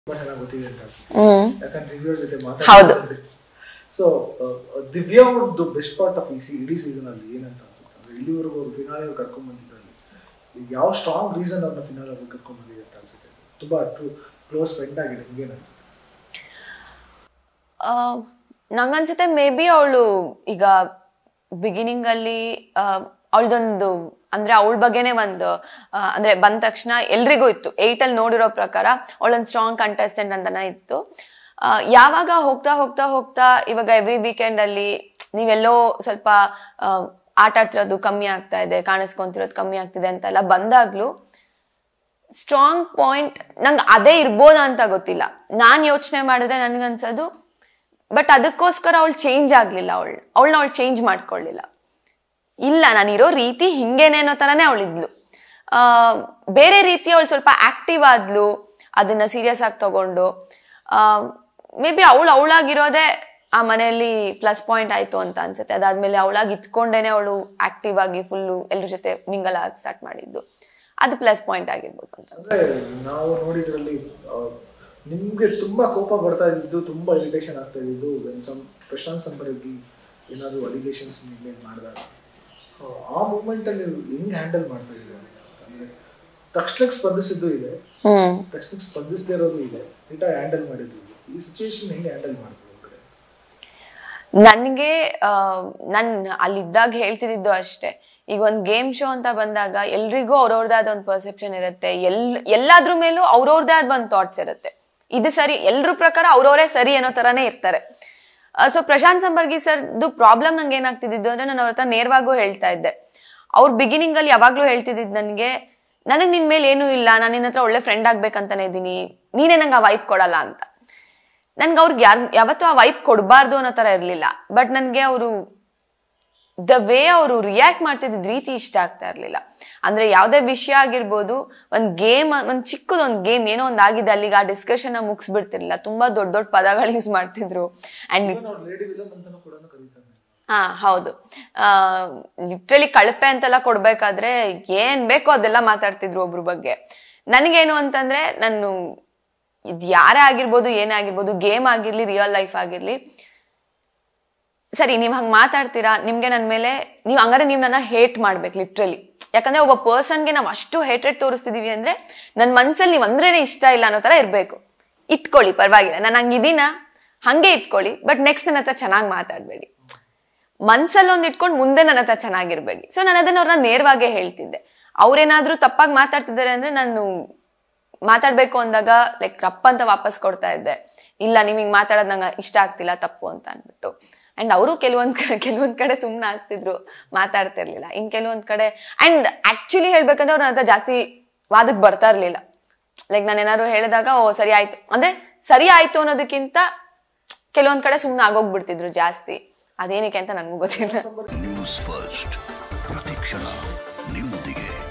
ತುಂಬಾ ಚೆನ್ನಾಗಿ ಗೊತ್ತಿದೆ ಅಂತ ಅನ್ಸುತ್ತೆ ಹ್ಮ್ ಯಾಕಂದ್ರೆ ದಿವ್ಯವ್ರ ಜೊತೆ ಹೌದು. ಮಾತಾಡ್ತಿದ್ದೆ ಸೊ ದಿವ್ಯಾ ಒಂದು ಬೆಸ್ಟ್ ಪಾರ್ಟ್ ಆಫ್ ಈ ಸಿ ಇಡೀ ಸೀಸನ್ ಅಲ್ಲಿ ಏನಂತ ಅನ್ಸುತ್ತೆ ಅಂದ್ರೆ ಇಲ್ಲಿವರೆಗೂ ಅವ್ರು ಫಿನಾಲೆ ಕರ್ಕೊಂಡ್ ಬಂದಿದ್ರಲ್ಲಿ ಈಗ ಯಾವ ಸ್ಟ್ರಾಂಗ್ ರೀಸನ್ ಅವ್ರನ್ನ ಫಿನಾಲೆ ಅವ್ರಿಗೆ ಕರ್ಕೊಂಡ್ ಬಂದಿದೆ ಅಂತ ಅನ್ಸುತ್ತೆ ತುಂಬಾ ಕ್ಲೋಸ್ ಫ್ರೆಂಡ್ ಆಗಿದೆ ನಿಮ್ಗೇನ್ ಅನ್ಸುತ್ತೆ ಆ, ನಂಗನ್ಸುತ್ತೆ ಮೇ ಬಿ ಅವಳು ಈಗ ಬಿಗಿನಿಂಗ್ ಅಲ್ಲಿ ಅವಳದೊಂದು ಅಂದ್ರೆ ಅವಳ ಬಗ್ಗೆನೇ ಒಂದು ಆ, ಅಂದ್ರೆ ಬಂದ ತಕ್ಷಣ ಎಲ್ರಿಗೂ ಇತ್ತು ಏಟ್ ಅಲ್ಲಿ ನೋಡಿರೋ ಪ್ರಕಾರ ಅವಳೊಂದು ಸ್ಟ್ರಾಂಗ್ ಕಂಟೆಸ್ಟೆಂಟ್ ಅಂತಾನೆ ಇತ್ತು ಆ, ಯಾವಾಗ ಹೋಗ್ತಾ ಹೋಗ್ತಾ ಹೋಗ್ತಾ ಇವಾಗ ಎವ್ರಿ ವೀಕೆಂಡ್ ಅಲ್ಲಿ ನೀವೆಲ್ಲೋ ಸ್ವಲ್ಪ ಆ, ಆಟ ಆಡ್ತಿರೋದು ಕಮ್ಮಿ ಆಗ್ತಾ ಇದೆ ಕಾಣಿಸ್ಕೊಂತಿರೋದು ಕಮ್ಮಿ ಆಗ್ತಿದೆ ಅಂತೆಲ್ಲ ಬಂದಾಗ್ಲೂ ಸ್ಟ್ರಾಂಗ್ ಪಾಯಿಂಟ್ ನಂಗೆ ಅದೇ ಇರ್ಬೋದಾ ಅಂತ ಗೊತ್ತಿಲ್ಲ ನಾನು ಯೋಚನೆ ಮಾಡಿದ್ರೆ ನನ್ಗನ್ಸೋದು ಬಟ್ ಅದಕ್ಕೋಸ್ಕರ ಅವಳು ಚೇಂಜ್ ಆಗ್ಲಿಲ್ಲ ಅವಳು ಅವಳನ್ನ ಅವಳು ಚೇಂಜ್ ಮಾಡ್ಕೊಳ್ಳಿಲ್ಲ ಇಲ್ಲ ನಾನಿರೋ ರೀತಿ ಹಿಂಗೇನೆ ಅನ್ನೋ ಥರನೇ ಅವಳಿದ್ಲು ಬೇರೆ ರೀತಿ ಅವಳು ಸ್ವಲ್ಪ ಆಕ್ಟಿವ್ ಆದ್ಲು ಅದನ್ನ ಸೀರಿಯಸ್ ಆಗಿ ತಗೊಂಡು ಮೇ ಬಿ ಅವಳು ಅವಳಾಗಿರೋದೇ ಆ ಮನೆಯಲ್ಲಿ ಪ್ಲಸ್ ಪಾಯಿಂಟ್ ಆಯ್ತು ಅಂತ ಅನ್ಸುತ್ತೆ ಅದಾದ್ಮೇಲೆ ಅವಳಾಗಿ ಇತ್ಕೊಂಡೇನೆ ಅವಳು ಆಕ್ಟಿವ್ ಆಗಿ ಫುಲ್ಲು ಎಲ್ರ ಜೊತೆ ಮಿಂಗಲ್ ಆಗಿ ಸ್ಟಾರ್ಟ್ ಮಾಡಿದ್ದು ಅದು ಪ್ಲಸ್ ಪಾಯಿಂಟ್ ಆಗಿರ್ಬೋದು ಅಂತ ಅಂದ್ರೆ ನಾವು ನೋಡಿದ್ರಲ್ಲಿ ಆ, ನಿಮ್ಗೆ ತುಂಬಾ ಕೋಪ ಬರ್ತಾ ಇದ್ದು ತುಂಬಾ ಇರಿಟೇಷನ್ ಆಗ್ತಾ ಇದ್ದು when some ಪ್ರಶಾಂತ್ ಸಂಪರ್ಗಿ ಏನಾದ್ರು ಅಲಿಗೇಷನ್ಸ್ ಮೇಲೆ ಮಾಡಿದಾಗ ಆ, ಆ ಮೂಮೆಂಟ್ ಅಲ್ಲಿ ನೀವು ಹೆಂಗ್ ಹ್ಯಾಂಡಲ್ ಮಾಡ್ತಾ ಇದ್ದೀರಾ ಅಂದ್ರೆ ತಕ್ಷಣಕ್ಕೆ ಸ್ಪಂದಿಸಿದ್ದು ಇದೆ ಹ್ಮ್ ತಕ್ಷಣಕ್ಕೆ ಸ್ಪಂದಿಸದೇ ಇರೋದು ಇದೆ ನೀಟಾಗಿ ಹ್ಯಾಂಡಲ್ ಮಾಡಿದ್ದು ಇದೆ ಈ ಸಿಚುವೇಶನ್ ಹೆಂಗೆ ಹ್ಯಾಂಡಲ್ ಮಾಡ್ತೀವಿ ಒಂದ್ ಕಡೆ ನನಗೆ ನನ್ ಅಲ್ಲಿದ್ದಾಗ ಹೇಳ್ತಿದ್ದು ಅಷ್ಟೇ ಈಗ ಒಂದು ಗೇಮ್ ಶೋ ಅಂತ ಬಂದಾಗ ಎಲ್ರಿಗೂ ಅವ್ರವ್ರದೇ ಆದ ಒಂದು ಪರ್ಸೆಪ್ಷನ್ ಇರುತ್ತೆ ಎಲ್ ಎಲ್ಲಾದ್ರ ಮೇಲೂ ಅವ್ರವ್ರದೇ ಆದ ಒಂದು ಥಾಟ್ಸ್ ಇರುತ್ತೆ ಇದು ಸರಿ ಎಲ್ರ ಪ್ರಕಾರ ಅವ್ರವರೇ ಸರಿ ಅನ್ನೋ ತರಾನೇ ಇರ್ತಾರೆ ಸೊ ಪ್ರಶಾಂತ್ ಸಂಬರ್ಗಿ ಸರ್ದು ಪ್ರಾಬ್ಲಮ್ ನಂಗೆ ಏನಾಗ್ತಿದ್ದು ಅಂದ್ರೆ ನಾನು ಅವ್ರ ಹತ್ರ ನೇರವಾಗೂ ಹೇಳ್ತಾ ಇದ್ದೆ ಅವ್ರ ಬಿಗಿನಿಂಗ್ ಅಲ್ಲಿ ಯಾವಾಗ್ಲೂ ಹೇಳ್ತಿದ್ದಿದ್ದು ನನಗೆ ನನಗೆ ನಿನ್ ಮೇಲೆ ಏನೂ ಇಲ್ಲ ನಾನು ನಿನ್ನ ಹತ್ರ ಒಳ್ಳೆ ಫ್ರೆಂಡ್ ಆಗ್ಬೇಕಂತಾನೆ ಇದ್ದೀನಿ ನೀನೇ ನಂಗೆ ಆ ವೈಪ್ ಕೊಡಲ್ಲ ಅಂತ ನನ್ಗೆ ಅವ್ರಿಗೆ ಯಾರ್ ಯಾವತ್ತೂ ಆ ವೈಪ್ ಕೊಡಬಾರ್ದು ಅನ್ನೋ ತರ ಇರ್ಲಿಲ್ಲ ಬಟ್ ನನ್ಗೆ ಅವರು ದ ವೇ ಅವರು ರಿಯಾಕ್ಟ್ ಮಾಡ್ತಿದ್ದ ರೀತಿ ಇಷ್ಟ ಆಗ್ತಾ ಇರ್ಲಿಲ್ಲ ಅಂದ್ರೆ ಯಾವ್ದೇ ವಿಷಯ ಆಗಿರ್ಬೋದು ಒಂದ್ ಗೇಮ್ ಒಂದ್ ಚಿಕ್ಕದೊಂದ್ ಗೇಮ್ ಏನೋ ಒಂದ್ ಆಗಿದೆ ಅಲ್ಲಿಗೆ ಆ ಡಿಸ್ಕಷನ್ ಮುಗಿಸ್ಬಿಡ್ತಿರ್ಲಿಲ್ಲ ತುಂಬಾ ದೊಡ್ಡ ದೊಡ್ಡ ಪದಗಳು ಯೂಸ್ ಮಾಡ್ತಿದ್ರು ಅಂಡ್ ನಾವು ಲೇಡಿ ವಿಲನ್ ಅಂತಾನು ಕೂಡ ಕರೀತಾರೆ ಹಾ ಹೌದು ಲಿಟ್ರಲಿ ಕಳಪೆ ಅಂತೆಲ್ಲ ಕೊಡ್ಬೇಕಾದ್ರೆ ಏನ್ ಬೇಕೋ ಅದೆಲ್ಲ ಮಾತಾಡ್ತಿದ್ರು ಒಬ್ರ ಬಗ್ಗೆ ನನಗೇನು ಅಂತಂದ್ರೆ ನಾನು ಇದ್ ಯಾರೇ ಆಗಿರ್ಬೋದು ಏನೇ ಆಗಿರ್ಬೋದು ಗೇಮ್ ಆಗಿರ್ಲಿ ರಿಯಲ್ ಲೈಫ್ ಆಗಿರ್ಲಿ ಸರಿ ನೀವ್ ಹಂಗ್ ಮಾತಾಡ್ತೀರಾ ನಿಮ್ಗೆ ನನ್ ಮೇಲೆ ನೀವ್ ಹಂಗಾರೆ ನೀವ್ ನನ್ನ ಹೇಟ್ ಮಾಡ್ಬೇಕು ಲಿಟ್ರಲಿ ಯಾಕಂದ್ರೆ ಒಬ್ಬ ಪರ್ಸನ್ಗೆ ನಾವ್ ಅಷ್ಟು ಹೇಟ್ರೆಡ್ ತೋರಿಸ್ತಿದೀವಿ ಅಂದ್ರೆ ನನ್ ಮನ್ಸಲ್ಲಿ ನೀವ್ ಅಂದ್ರೇನೆ ಇಷ್ಟ ಇಲ್ಲ ಅನ್ನೋ ತರ ಇರ್ಬೇಕು ಇಟ್ಕೊಳ್ಳಿ ಪರವಾಗಿಲ್ಲ ನಾನು ಹಂಗಿದೀನ ಹಂಗೆ ಇಟ್ಕೊಳ್ಳಿ ಬಟ್ ನೆಕ್ಸ್ಟ್ ನನ್ನ ಹತ್ರ ಚೆನ್ನಾಗಿ ಮಾತಾಡ್ಬೇಡಿ ಮನ್ಸಲ್ಲಿ ಒಂದ್ ಇಟ್ಕೊಂಡು ಮುಂದೆ ನನ್ನ ಹತ್ರ ಚೆನ್ನಾಗಿರ್ಬೇಡಿ ಸೊ ನಾನು ಅದನ್ನ ಅವ್ರನ್ನ ನೇರವಾಗೇ ಹೇಳ್ತಿದ್ದೆ ಅವ್ರೇನಾದ್ರೂ ತಪ್ಪಾಗಿ ಮಾತಾಡ್ತಿದ್ದಾರೆ ಅಂದ್ರೆ ನಾನು ಮಾತಾಡ್ಬೇಕು ಅಂದಾಗ ಲೈಕ್ ರಪ್ಪ ಅಂತ ವಾಪಸ್ ಕೊಡ್ತಾ ಇದ್ದೆ ಇಲ್ಲ ನೀವ್ ಹಿಂಗ್ ಮಾತಾಡೋದ್ ನಂಗೆ ಇಷ್ಟ ಆಗ್ತಿಲ್ಲ ತಪ್ಪು ಅಂತ ಅಂದ್ಬಿಟ್ಟು ಅಂಡ್ ಅವರು ಕೆಲವೊಂದ್ ಕ- ಕೆಲವೊಂದ್ ಕಡೆ ಸುಮ್ನೆ ಆಗ್ತಿದ್ರು ಮಾತಾಡ್ತಿರ್ಲಿಲ್ಲ ಇನ್ ಕೆಲವೊಂದ್ ಕಡೆ ಅಂಡ್ ಆಕ್ಚುಲಿ ಹೇಳ್ಬೇಕಂದ್ರೆ ಅವ್ರ ಹತ್ರ ಜಾಸ್ತಿ ವಾದಕ್ ಬರ್ತಾ ಇರ್ಲಿಲ್ಲ ಲೈಕ್ ನಾನು ಏನಾದ್ರು ಹೇಳಿದಾಗ ಓ ಸರಿ ಆಯ್ತು ಅಂದ್ರೆ ಸರಿ ಆಯ್ತು ಅನ್ನೋದಕ್ಕಿಂತ ಕೆಲವೊಂದ್ ಕಡೆ ಸುಮ್ನೆ ಆಗೋಗ್ಬಿಡ್ತಿದ್ರು ಜಾಸ್ತಿ ಅದೇನಕ್ಕೆ ಅಂತ ನನಗೂ ಗೊತ್ತಿಲ್ಲ ನ್ಯೂಸ್ ಫಸ್ಟ್ ಪ್ರತಿಕ್ಷಣ ನಿಮ್ಮೊಂದಿಗೆ